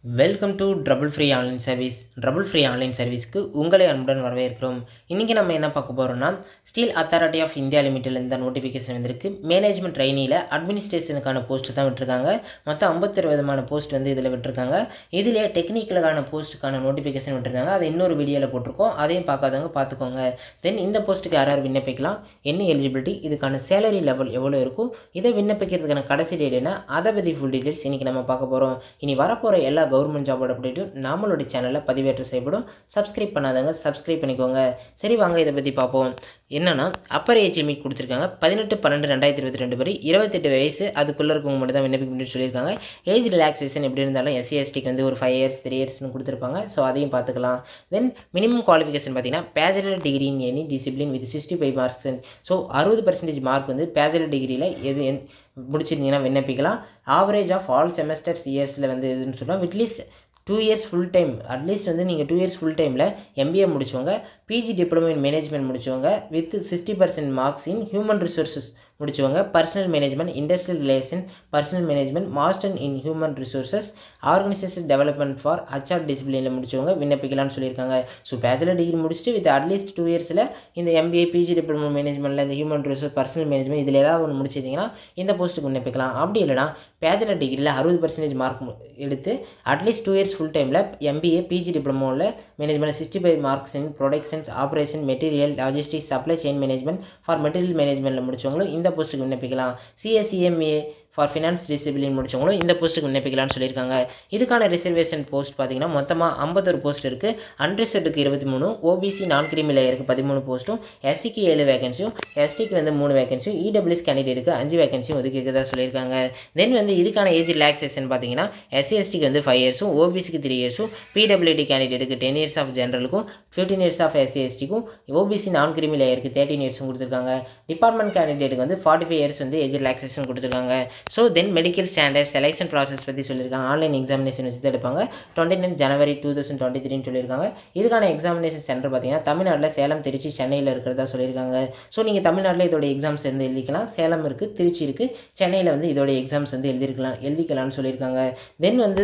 welcome to trouble free online service trouble free online சர்வீஸ்க்கு உங்களை அன்புடன் வரவேற்கிறோம் இன்றைக்கி நம்ம என்ன பார்க்க போகிறோம்னா ஸ்டீல் அத்தாரிட்டி ஆஃப் இந்தியா லிமிட்டில் இந்த நோட்டிஃபிகேஷன் வந்திருக்கு மேனேஜ்மெண்ட் ட்ரைனியில் அட்மினிஸ்ட்ரேஷனுக்கான போஸ்ட் தான் விட்டுருக்காங்க மொத்தம் ஐம்பத்தொரு விதமான போஸ்ட் வந்து இதில் விட்டுருக்காங்க இதிலே டெக்னிக்கலுக்கான போஸ்ட்டுக்கான நோட்டிஃபிகேஷன் விட்டுருக்காங்க அதை இன்னொரு வீடியோவில் போட்டிருக்கோம் அதையும் பார்க்காதவங்க பார்த்துக்கோங்க தென் இந்த போஸ்ட்டுக்கு யார் யார் விண்ணப்பிக்கலாம் என்ன எலிஜிபிலிட்டி இதுக்கான சேலரி லெவல் எவ்வளோ இருக்கும் இதை விண்ணப்பிக்கிறதுக்கான கடைசி டேட் என்ன அதை பற்றி ஃபுல் டீட்டெயில்ஸ் இன்றைக்கி நம்ம பார்க்க போகிறோம் இனி வரப்போகிற எல்லா கவர்மெண்ட் ஜாபோட அப்டேட்டும் நம்மளுடைய சேனலில் பதிவேற்றம் செய்யப்படும் சப்ஸ்கிரைப் பண்ணாதவங்க சப்ஸ்கிரைப் பண்ணிக்கோங்க சரி வாங்க இதை பற்றி பார்ப்போம் என்னன்னா அப்பர் ஏஜ் லிமிட் கொடுத்துருக்காங்க பதினெட்டு பன்னெண்டு ரெண்டாயிரத்தி இருபத்தி ரெண்டு படி இருபத்தெட்டு வயசு அதுக்குள்ளே இருக்கவங்க மட்டும் தான் விண்ணப்பிக்க முடியும்னு சொல்லியிருக்காங்க ஏஜ் ரிலாக்ஸேஷன் எப்படி இருந்தாலும் எஸ்சி எஸ்டிக்கு வந்து ஒரு ஃபைவ் இயர்ஸ் த்ரீ இயர்ஸ்னு கொடுத்துருப்பாங்க ஸோ அதையும் பார்த்துக்கலாம் தென் மினிமம் குவாலிஃபிகேஷன் பார்த்தீங்கன்னா bachelor degree in any discipline with sixty five marks so அறுபது பர்சன்டேஜ் மார்க் வந்து பேச்சுலர் டிகிரியில் எது எந் முடிச்சிருந்தீங்கன்னா விண்ணப்பிக்கலாம் ஆவரேஜ் ஆஃப் ஆல் செமஸ்டர்ஸ் இயர்ஸில் வந்து எதுன்னு சொல்கிறோம் with least two years full time at least வந்து நீங்கள் டூ இயர்ஸ் ஃபுல் டைமில் எம்பிஏ முடிச்சவங்க பிஜி டிப்ளமோ இன் மேனேஜ்மெண்ட் முடிச்சவங்க with sixty percent marks in human resources முடிச்சவங்க personnel management industrial relation personnel management master in human resources organisation development for HR டிசிப்ளினில் முடிச்சவங்க விண்ணப்பிக்கலாம்னு சொல்லியிருக்காங்க ஸோ பேச்சுலர் டிகிரி முடிச்சுட்டு with at least two இயர்ஸில் இந்த MBA PG diploma மேனேஜ்மெண்ட்டில் இந்த ஹியூமன் ரிசோர்ஸ் பர்சனல் மேனேஜ்மெண்ட் இதில் ஏதாவது ஒன்று முடிச்சிருந்தீங்கன்னா இந்த போஸ்ட்டுக்கு விண்ணப்பிக்கலாம் அப்படி இல்லைனா பேச்சுலர் டிகிரியில் அறுபது பர்சன்டேஜ் மார்க் எடுத்து அட்லீஸ்ட் டூ இயர்ஸ் ஃபுல் டைமில் எம்பிஏ பிஜி டிப்ளமோவில் management sixty five marks in productions operation material logistics supply chain management for material மேனேஜ்மெண்ட்டில் முடிச்சவங்களும் இந்த போஸ்ட்டுக்கு விண்ணப்பிக்கலாம் சிஎஸ்சிஎம்ஏ ஃபார் ஃபினான்ஸ் டிசிப்ளின் முடிச்சவங்களும் இந்த போஸ்ட்டுக்கு விண்ணப்பிக்கலாம்னு சொல்லியிருக்காங்க இதுக்கான ரிசர்வேஷன் போஸ்ட் பார்த்தீங்கன்னா மொத்தமாக ஐம்பத்தொரு போஸ்ட் இருக்குது அன்ரிசர்டுக்கு இருபத்தி மூணு ஓபிசி நான் கிரிமி லேயருக்கு பதிமூணு போஸ்ட்டும் எஸ்சிக்கு ஏழு வேகன்சியும் எஸ்டிக்கு வந்து மூணு வேகன்சியும் இடபிள்யூஎஸ் கேண்டிடேட்டுக்கு அஞ்சு வேகன்சியும் ஒதுக்கிக்கிறதா சொல்லியிருக்காங்க தென் வந்து இதுக்கான ஏஜ் ரிலாக்ஸேஷன் பார்த்தீங்கன்னா எஸ்சி எஸ்டிக்கு வந்து ஃபைவ் இயர்ஸும் ஓபிசிக்கு த்ரீ இயர்ஸும் பிடபிள்யூடி கேண்டிடேட்டுக்கு டென் இயர்ஸ் ஆஃப் ஜென்ரலுக்கும் ஃபிஃப்டீன் இயர்ஸ் ஆஃப் எஸ்சி எஸ்டிக்கும் ஓபிசி நான் கிரிமி லேயருக்கு தேர்ட்டின் இயர்ஸும் கொடுத்துருக்காங்க டிபார்ட்மெண்ட் கேண்டிடேட்டுக்கு வந்து ஃபார்ட்டி ஃபைவ் இயர்ஸ் வந்து ஏஜ் ரிலாக்ஸேஷன் கொடுத்துருக்காங்க so then medical standard selection process பற்றி சொல்லியிருக்காங்க ஆன்லைன் எக்ஸாமினேஷன் வச்சு தான் எடுப்பாங்க twenty nine January two thousand twenty த்ரீன்னு சொல்லியிருக்காங்க இதுக்கான எக்ஸாமினேஷன் சென்டர் பார்த்தீங்கன்னா தமிழ்நாட்டில் சேலம் திருச்சி சென்னையில் இருக்கிறதா சொல்லியிருக்காங்க ஸோ நீங்கள் தமிழ்நாட்டில் இதோட எக்ஸாம்ஸ் வந்து எழுதிக்கலாம் சேலம் இருக்குது திருச்சி இருக்குது சென்னையில் வந்து இதோட எக்ஸாம்ஸ் வந்து எழுதிருக்கலாம் எழுதிக்கலாம்னு சொல்லியிருக்காங்க தென் வந்து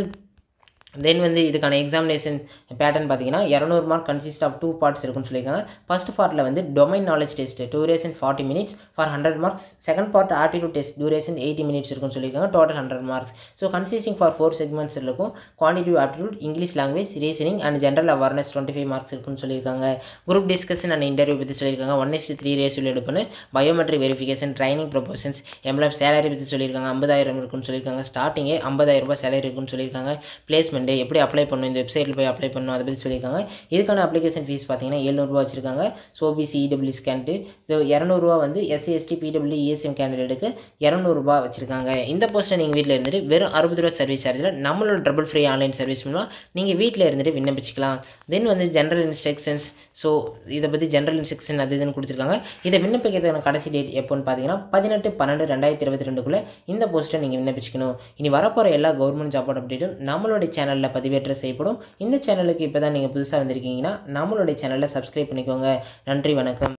தென் வந்து இதுக்கான எக்ஸாமினேஷன் பேட்டர்ன் பார்த்தீங்கன்னா இரநூறு mark consist of two parts இருக்குன்னு சொல்லியிருக்காங்க ஃபஸ்ட் பார்ட்டில் வந்து domain knowledge test duration forty minutes for hundred marks second part aptitude test duration eighty minutes இருக்குன்னு சொல்லியிருக்காங்க total hundred marks so consisting for four segments இருக்கும் quantitative aptitude English language reasoning and general awareness twenty five marks இருக்குன்னு சொல்லியிருக்காங்க group discussion and interview பற்றி சொல்லியிருக்காங்க one இஸ்ட் three ரேஸில் எடுப்புன்னு biometric verification training probations employ salary பற்றி சொல்லியிருக்காங்க ஐம்பதாயிரம் இருக்குன்னு சொல்லியிருக்காங்க ஸ்டார்டிங்கே ஐம்பதாயிரம் ரூபாய் சேலரி இருக்குன்னு சொல்லியிருக்காங்க பிளேஸ்மெண்ட்டு எப்படி அப்ளை பண்ணணும் இந்த வெப்சைட்டில் போய் அப்ளை பண்ணணும் அதை பற்றி சொல்லியிருக்காங்க இதுக்கான அப்ளிகேஷன் ஃபீஸ் பார்த்தீங்கன்னா எழுநூறுபா வச்சிருக்காங்க ஸோ ஓபிசி இடபிள்யூ ஸ்கேன்ட்டு ஸோ இரநூறுவா வந்து எஸ்சி எஸ்டி பிடபிள்யூ இஎஸ்எம் கேண்டிடேட்டுக்கு இரநூறுபா வச்சிருக்காங்க இந்த போஸ்ட்டை நீங்கள் வீட்டில் இருந்துட்டு வெறும் அறுபது ரூபா சர்வீஸ் சார்ஜில் நம்மளோட ட்ரபிள் ஃப்ரீ ஆன்லைன் சர்வீஸ் மூலமாக நீங்கள் வீட்டில் இருந்துட்டு விண்ணப்பிச்சிக்கலாம் தென் வந்து ஜென்ரல் இன்ஸ்ட்ரக்ஷன்ஸ் ஸோ இதை பற்றி ஜென்ரல் இன்ஸ்ட்ரக்ஷன் அது இதுன்னு கொடுத்துருக்காங்க இதை விண்ணப்பிக்கிறதுக்கான கடைசி டேட் எப்போன்னு பார்த்தீங்கன்னா பதினெட்டு பன்னெண்டு ரெண்டாயிரத்தி இருபத்தி ரெண்டுக்குள்ளே இந்த போஸ்ட்டை நீங்கள் விண்ணப்பிச்சிக்கணும் இனி வரப்போகிற எல்லா கவர்மெண்ட் ஜாபோட அப்டேட்டும் நம்மளுடைய சேனலில் பதிவேற்ற செய்யப்படும் இந்த சேனலுக்கு இப்போ தான் நீங்கள் புதுசாக வந்திருக்கீங்கன்னா நம்மளுடைய சேனலை சப்ஸ்கிரைப் பண்ணிக்கோங்க நன்றி வணக்கம்